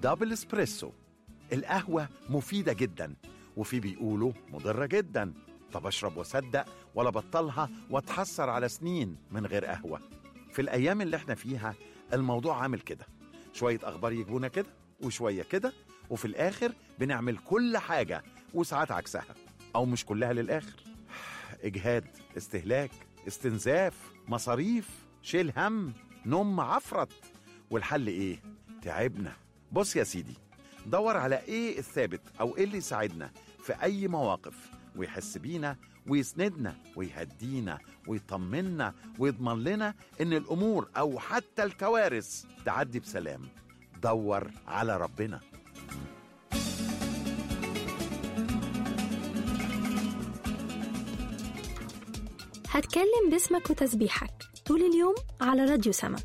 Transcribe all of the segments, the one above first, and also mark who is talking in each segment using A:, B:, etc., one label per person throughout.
A: دبل اسبريسو القهوة مفيدة جدا وفي بيقولوا مضرة جدا طب اشرب واصدق ولا بطلها واتحسر على سنين من غير قهوة في الأيام اللي احنا فيها الموضوع عامل كده شوية أخبار يجيبونا كده وشوية كده وفي الآخر بنعمل كل حاجة وساعات عكسها أو مش كلها للآخر إجهاد استهلاك استنزاف مصاريف شيل هم نوم عفرت والحل إيه؟ تعبنا بص يا سيدي دور على إيه الثابت أو إيه اللي يساعدنا في أي مواقف ويحس بينا ويسندنا ويهدينا ويطمنا ويضمن لنا إن الأمور أو حتى الكوارث تعدي بسلام دور على ربنا
B: هتكلم باسمك وتسبيحك طول اليوم على راديو سما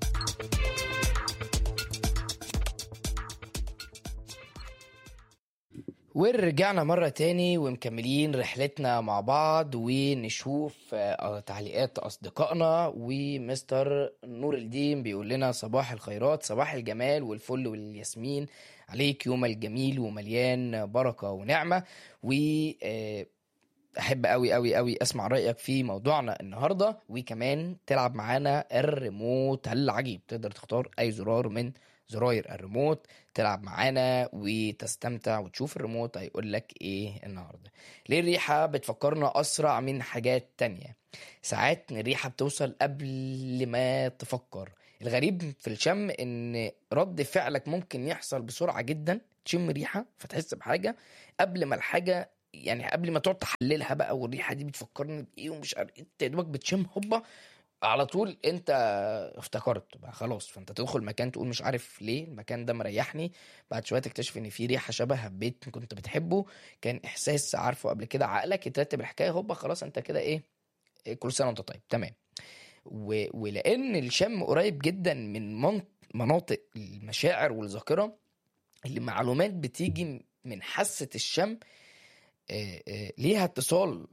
C: ورجعنا مرة تاني ومكملين رحلتنا مع بعض ونشوف آه، تعليقات أصدقائنا ومستر نور الدين بيقول لنا صباح الخيرات صباح الجمال والفل والياسمين عليك يوم الجميل ومليان بركة ونعمة و آه، احب قوي قوي قوي اسمع رايك في موضوعنا النهارده وكمان تلعب معانا الريموت العجيب تقدر تختار اي زرار من زراير الريموت تلعب معانا وتستمتع وتشوف الريموت هيقول لك ايه النهارده ليه الريحه بتفكرنا اسرع من حاجات تانية ساعات الريحه بتوصل قبل ما تفكر الغريب في الشم ان رد فعلك ممكن يحصل بسرعه جدا تشم ريحه فتحس بحاجه قبل ما الحاجه يعني قبل ما تقعد تحللها بقى والريحه دي بتفكرني بايه ومش عارف إيه، انت يا دوبك بتشم هوبا على طول انت افتكرت بقى خلاص فانت تدخل مكان تقول مش عارف ليه المكان ده مريحني بعد شويه تكتشف ان في ريحه شبه بيت كنت بتحبه كان احساس عارفه قبل كده عقلك يترتب الحكايه هوبا خلاص انت كده ايه إيه، كل سنه وانت طيب تمام و... ولان الشم قريب جدا من من... مناطق المشاعر والذاكره اللي معلومات بتيجي من حاسه الشم آه، آه، ليها اتصال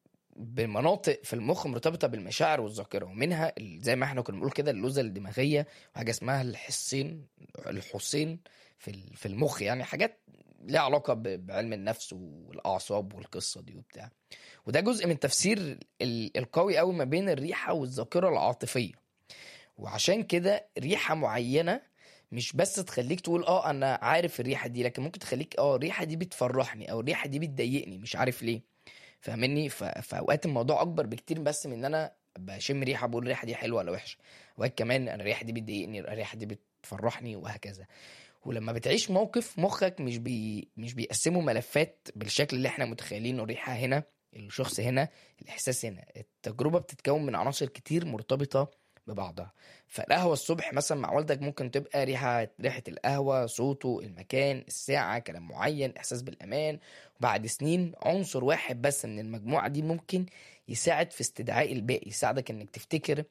C: بمناطق في المخ مرتبطه بالمشاعر والذاكره ومنها ال- زي ما احنا كنا بنقول كده اللوزه الدماغيه وحاجه اسمها الحسين الحسين في ال- في المخ يعني حاجات ليها علاقه ب- بعلم النفس والاعصاب والقصه دي وبتاع وده جزء من تفسير ال- القوي قوي ما بين الريحه والذاكره العاطفيه وعشان كده ريحه معينه مش بس تخليك تقول اه انا عارف الريحه دي لكن ممكن تخليك اه الريحه دي بتفرحني او الريحه دي بتضايقني مش عارف ليه فاهمني ف- في اوقات الموضوع اكبر بكتير بس من ان انا بشم ريحه بقول الريحه دي حلوه ولا وحشه اوقات كمان انا الريحه دي بتضايقني الريحه دي بتفرحني وهكذا ولما بتعيش موقف مخك مش بي مش بيقسمه ملفات بالشكل اللي احنا متخيلينه الريحه هنا الشخص هنا الاحساس هنا التجربه بتتكون من عناصر كتير مرتبطه ببعضها فالقهوه الصبح مثلا مع والدك ممكن تبقى ريحه ريحه القهوه صوته المكان الساعه كلام معين احساس بالامان وبعد سنين عنصر واحد بس من المجموعه دي ممكن يساعد في استدعاء الباقي يساعدك انك تفتكر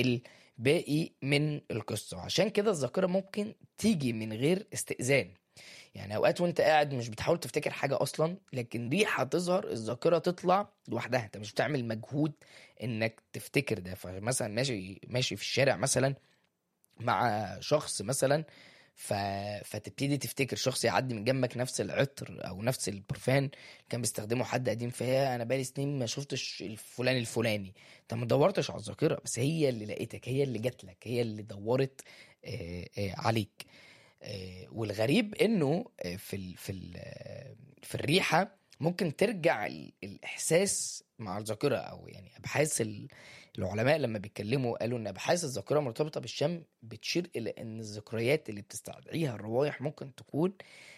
C: الباقي من القصه وعشان كده الذاكره ممكن تيجي من غير استئذان يعني اوقات وانت قاعد مش بتحاول تفتكر حاجه اصلا لكن ريحه تظهر الذاكره تطلع لوحدها انت مش بتعمل مجهود انك تفتكر ده فمثلا ماشي ماشي في الشارع مثلا مع شخص مثلا ف... فتبتدي تفتكر شخص يعدي من جنبك نفس العطر او نفس البرفان اللي كان بيستخدمه حد قديم فهي انا بقالي سنين ما شفتش الفلان الفلاني انت ما دورتش على الذاكره بس هي اللي لقيتك هي اللي جات لك هي اللي دورت آه، آه، عليك آه، والغريب انه آه، في ال... في ال... آه، في الريحه ممكن ترجع ال- الاحساس مع الذاكره او يعني ابحاث ال- العلماء لما بيتكلموا قالوا ان ابحاث الذاكره مرتبطه بالشم بتشير الى ان الذكريات اللي بتستدعيها الروائح ممكن تكون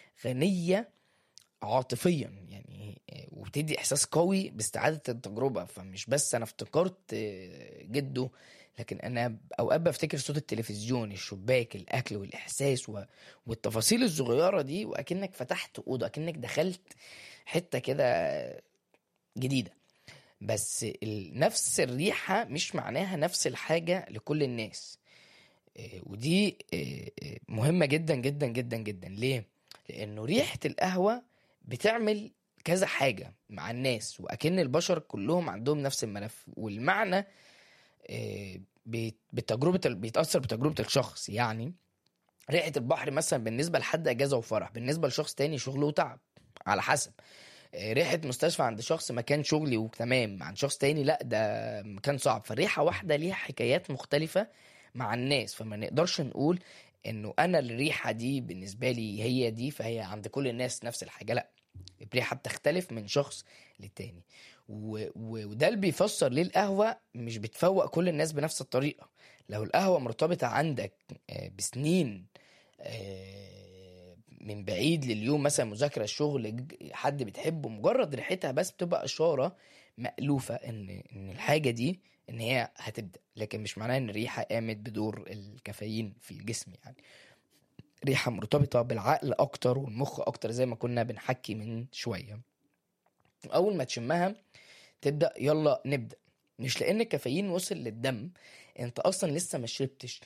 C: غنيه عاطفيا يعني آه، وبتدي احساس قوي باستعاده التجربه فمش بس انا افتكرت آه، جده لكن انا اوقات بفتكر صوت التلفزيون الشباك الاكل والاحساس و... والتفاصيل الصغيره دي واكنك فتحت اوضه اكنك دخلت حته كده جديده بس ال- نفس الريحه مش معناها نفس الحاجه لكل الناس إيه، ودي إيه، إيه، مهمه جدا جدا جدا جدا ليه لانه ريحه القهوه بتعمل كذا حاجه مع الناس واكن البشر كلهم عندهم نفس الملف والمعنى إيه، بت- بتجربه ال- بيتاثر بتجربه الشخص يعني ريحه البحر مثلا بالنسبه لحد اجازه وفرح بالنسبه لشخص تاني شغل وتعب على حسب آه، ريحه مستشفى عند شخص مكان شغلي وتمام عند شخص تاني لا ده مكان صعب فالريحه واحده ليها حكايات مختلفه مع الناس فما نقدرش نقول انه انا الريحه دي بالنسبه لي هي دي فهي عند كل الناس نفس الحاجه لا الريحه بتختلف من شخص للتاني و... و... وده اللي بيفسر ليه القهوه مش بتفوق كل الناس بنفس الطريقه لو القهوه مرتبطه عندك آه، بسنين آه، من بعيد لليوم مثلا مذاكره الشغل ج- حد بتحبه مجرد ريحتها بس بتبقى اشاره مألوفه ان ان الحاجه دي ان هي هتبدا لكن مش معناها ان الريحه قامت بدور الكافيين في الجسم يعني ريحه مرتبطه بالعقل اكتر والمخ اكتر زي ما كنا بنحكي من شويه اول ما تشمها تبدا يلا نبدا مش لان الكافيين وصل للدم انت اصلا لسه ما شربتش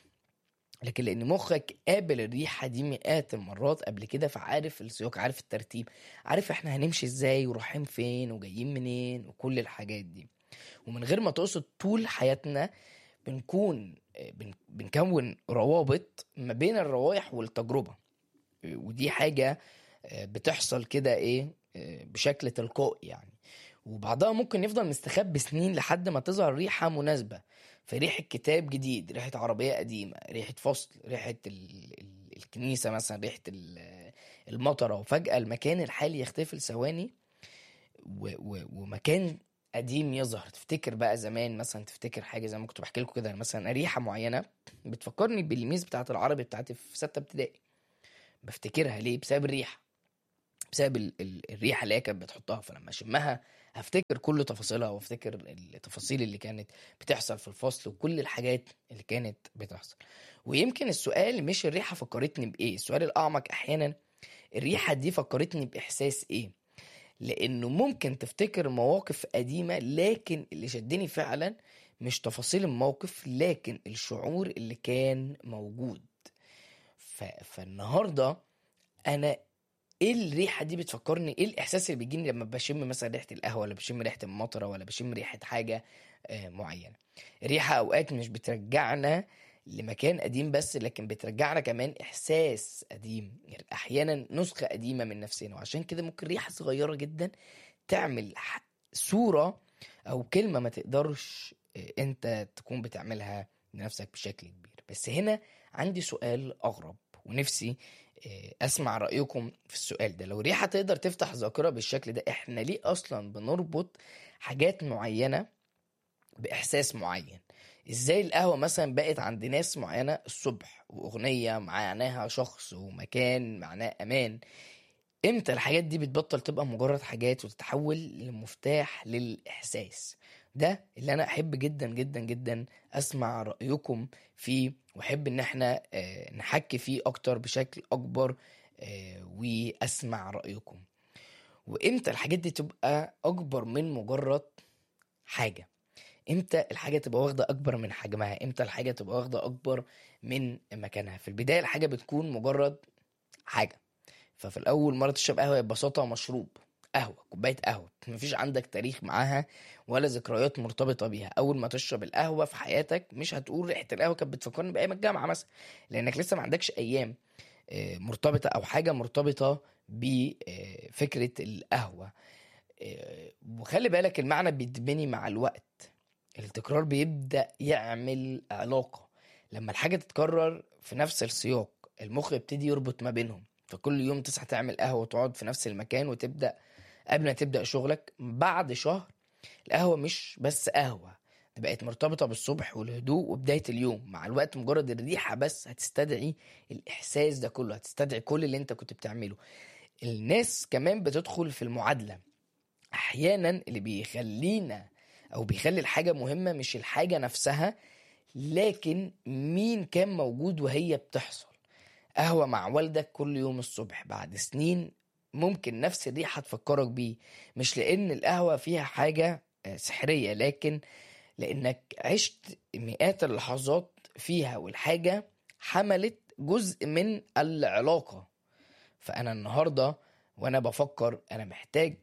C: لكن لان مخك قابل الريحه دي مئات المرات قبل كده فعارف السياق عارف الترتيب عارف احنا هنمشي ازاي ورايحين فين وجايين منين وكل الحاجات دي ومن غير ما تقصد طول حياتنا بنكون بن- بنكون روابط ما بين الروائح والتجربه ودي حاجه بتحصل كده ايه بشكل تلقائي يعني وبعدها ممكن يفضل مستخبي سنين لحد ما تظهر ريحة مناسبة فريحة كتاب جديد ريحة عربية قديمة ريحة فصل ريحة ال... ال... الكنيسة مثلا ريحة ال... المطرة وفجأة المكان الحالي يختفي لثواني و... و... ومكان قديم يظهر تفتكر بقى زمان مثلا تفتكر حاجة زي ما كنت بحكي لكم كده مثلا ريحة معينة بتفكرني بالميز بتاعت العربي بتاعتي في ستة ابتدائي بفتكرها ليه بسبب الريحة بسبب ال... ال... الريحة اللي هي كانت بتحطها فلما اشمها هفتكر كل تفاصيلها وافتكر التفاصيل اللي كانت بتحصل في الفصل وكل الحاجات اللي كانت بتحصل ويمكن السؤال مش الريحة فكرتني بإيه السؤال الأعمق أحيانا الريحة دي فكرتني بإحساس إيه لأنه ممكن تفتكر مواقف قديمة لكن اللي شدني فعلا مش تفاصيل الموقف لكن الشعور اللي كان موجود ف... فالنهاردة أنا ايه الريحه دي بتفكرني ايه الاحساس اللي بيجيني لما بشم مثلا ريحه القهوه ولا بشم ريحه المطره ولا بشم ريحه حاجه آه، معينه الريحه اوقات مش بترجعنا لمكان قديم بس لكن بترجعنا كمان احساس قديم يعني احيانا نسخه قديمه من نفسنا وعشان كده ممكن ريحه صغيره جدا تعمل ح- صوره او كلمه ما تقدرش آه، انت تكون بتعملها لنفسك بشكل كبير بس هنا عندي سؤال اغرب ونفسي آه، اسمع رايكم في السؤال ده لو ريحه تقدر تفتح ذاكره بالشكل ده احنا ليه اصلا بنربط حاجات معينه باحساس معين ازاي القهوه مثلا بقت عند ناس معينه الصبح واغنيه معناها شخص ومكان معناه امان امتى الحاجات دي بتبطل تبقى مجرد حاجات وتتحول لمفتاح للاحساس ده اللي انا احب جدا جدا جدا اسمع رايكم فيه واحب ان احنا آه، نحكي فيه اكتر بشكل اكبر آه، واسمع رايكم وامتى الحاجات دي تبقى اكبر من مجرد حاجه امتى الحاجه تبقى واخده اكبر من حجمها امتى الحاجه تبقى واخده اكبر من مكانها في البدايه الحاجه بتكون مجرد حاجه ففي الاول مره تشرب قهوه ببساطه مشروب قهوه كوبايه قهوه مفيش عندك تاريخ معاها ولا ذكريات مرتبطه بيها اول ما تشرب القهوه في حياتك مش هتقول ريحه القهوه كانت بتفكرني بايام الجامعه مثلا لانك لسه ما عندكش ايام آه، مرتبطه او حاجه مرتبطه بفكره القهوه آه، وخلي بالك المعنى بيتبني مع الوقت التكرار بيبدا يعمل علاقه لما الحاجه تتكرر في نفس السياق المخ يبتدي يربط ما بينهم فكل يوم تصحى تعمل قهوه وتقعد في نفس المكان وتبدا قبل ما تبدا شغلك بعد شهر القهوه مش بس قهوه دي بقت مرتبطه بالصبح والهدوء وبدايه اليوم مع الوقت مجرد الريحه بس هتستدعي الاحساس ده كله هتستدعي كل اللي انت كنت بتعمله الناس كمان بتدخل في المعادله احيانا اللي بيخلينا او بيخلي الحاجه مهمه مش الحاجه نفسها لكن مين كان موجود وهي بتحصل قهوة مع والدك كل يوم الصبح بعد سنين ممكن نفس الريحة تفكرك بيه مش لأن القهوة فيها حاجة آه، سحرية لكن لأنك عشت مئات اللحظات فيها والحاجة حملت جزء من العلاقة فأنا النهاردة وأنا بفكر أنا محتاج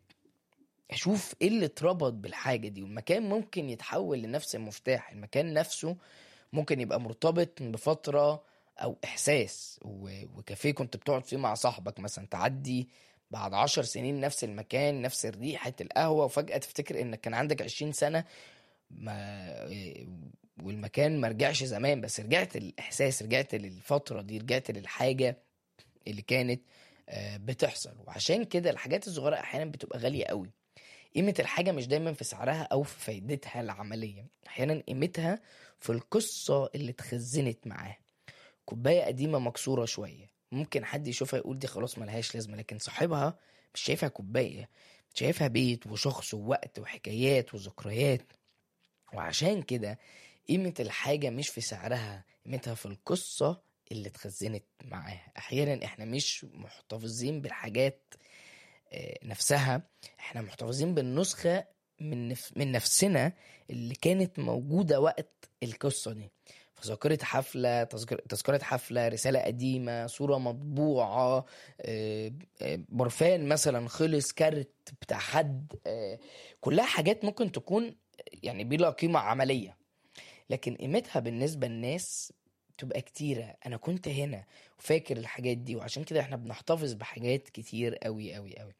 C: اشوف ايه اللي اتربط بالحاجه دي والمكان ممكن يتحول لنفس المفتاح المكان نفسه ممكن يبقى مرتبط بفتره او احساس و- وكافيه كنت بتقعد فيه مع صاحبك مثلا تعدي بعد عشر سنين نفس المكان نفس ريحة القهوة وفجأة تفتكر انك كان عندك عشرين سنة ما والمكان ما رجعش زمان بس رجعت الاحساس رجعت للفترة دي رجعت للحاجة اللي كانت آه، بتحصل وعشان كده الحاجات الصغيرة احيانا بتبقى غالية قوي قيمة الحاجة مش دايما في سعرها او في فايدتها العملية احيانا قيمتها في القصة اللي اتخزنت معاها كوباية قديمة مكسورة شوية ممكن حد يشوفها يقول دي خلاص ملهاش لازمة لكن صاحبها مش شايفها كوباية شايفها بيت وشخص ووقت وحكايات وذكريات وعشان كده قيمة الحاجة مش في سعرها قيمتها في القصة اللي اتخزنت معاها أحيانا احنا مش محتفظين بالحاجات آه، نفسها احنا محتفظين بالنسخة من نف... من نفسنا اللي كانت موجودة وقت القصة دي فذاكرة حفلة تذكر... تذكرة حفلة رسالة قديمة صورة مطبوعة آه، آه، برفان مثلا خلص كارت بتاع حد آه، كلها حاجات ممكن تكون يعني بلا قيمة عملية لكن قيمتها بالنسبة للناس تبقى كتيرة أنا كنت هنا وفاكر الحاجات دي وعشان كده احنا بنحتفظ بحاجات كتير قوي قوي قوي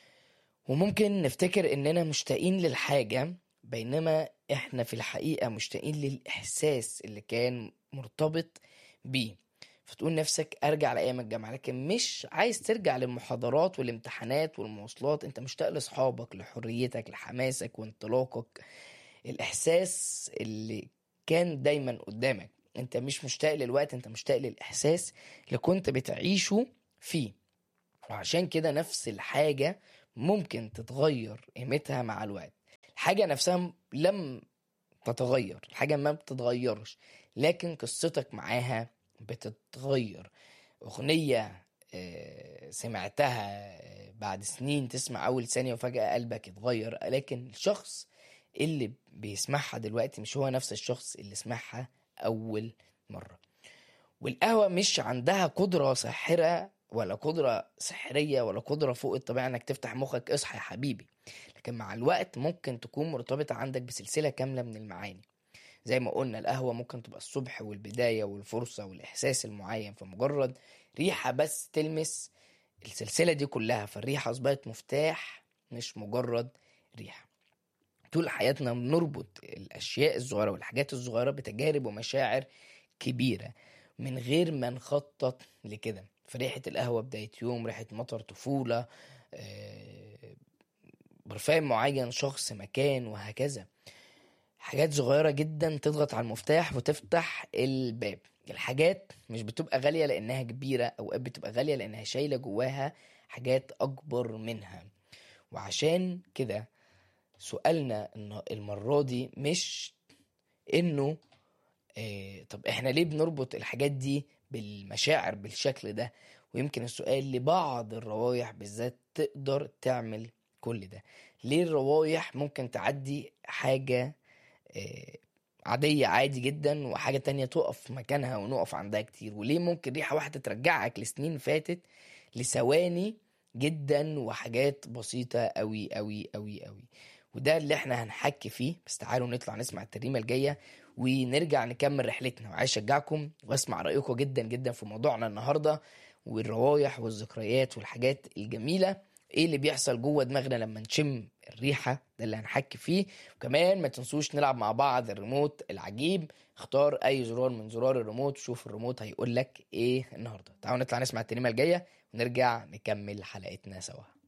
C: وممكن نفتكر إننا مشتاقين للحاجة بينما احنا في الحقيقة مشتاقين للإحساس اللي كان مرتبط بيه فتقول نفسك ارجع لايام الجامعه لكن مش عايز ترجع للمحاضرات والامتحانات والمواصلات انت مشتاق لاصحابك لحريتك لحماسك وانطلاقك الاحساس اللي كان دايما قدامك انت مش مشتاق للوقت انت مشتاق للاحساس اللي كنت بتعيشه فيه وعشان كده نفس الحاجه ممكن تتغير قيمتها مع الوقت الحاجه نفسها لم تتغير الحاجه ما بتتغيرش لكن قصتك معاها بتتغير أغنية آه، سمعتها آه، بعد سنين تسمع أول ثانية وفجأة قلبك يتغير لكن الشخص اللي بيسمعها دلوقتي مش هو نفس الشخص اللي سمعها أول مرة والقهوة مش عندها قدرة ساحرة ولا قدرة سحرية ولا قدرة فوق الطبيعة انك تفتح مخك اصحى يا حبيبي لكن مع الوقت ممكن تكون مرتبطة عندك بسلسلة كاملة من المعاني زي ما قلنا القهوة ممكن تبقى الصبح والبداية والفرصة والإحساس المعين فمجرد ريحة بس تلمس السلسلة دي كلها فالريحة أصبحت مفتاح مش مجرد ريحة طول حياتنا بنربط الأشياء الصغيرة والحاجات الصغيرة بتجارب ومشاعر كبيرة من غير ما نخطط لكده فريحة القهوة بداية يوم ريحة مطر طفولة آه، برفان معين شخص مكان وهكذا حاجات صغيرة جدا تضغط على المفتاح وتفتح الباب الحاجات مش بتبقى غالية لأنها كبيرة أوقات بتبقى غالية لأنها شايلة جواها حاجات أكبر منها وعشان كده سؤالنا الن- المرة دي مش إنه إيه طب إحنا ليه بنربط الحاجات دي بالمشاعر بالشكل ده ويمكن السؤال لبعض الروايح بالذات تقدر تعمل كل ده ليه الروايح ممكن تعدي حاجة آه، عادية عادي جدا وحاجة تانية تقف مكانها ونقف عندها كتير وليه ممكن ريحة واحدة ترجعك لسنين فاتت لثواني جدا وحاجات بسيطة أوي أوي أوي أوي وده اللي احنا هنحكي فيه بس تعالوا نطلع نسمع التريمة الجاية ونرجع نكمل رحلتنا وعايز اشجعكم واسمع رأيكم جدا جدا في موضوعنا النهاردة والروايح والذكريات والحاجات الجميلة ايه اللي بيحصل جوه دماغنا لما نشم الريحة ده اللي هنحكي فيه وكمان ما تنسوش نلعب مع بعض الريموت العجيب اختار اي زرار من زرار الريموت وشوف الريموت هيقول لك ايه النهارده تعالوا نطلع نسمع التريمة الجاية ونرجع نكمل حلقتنا سوا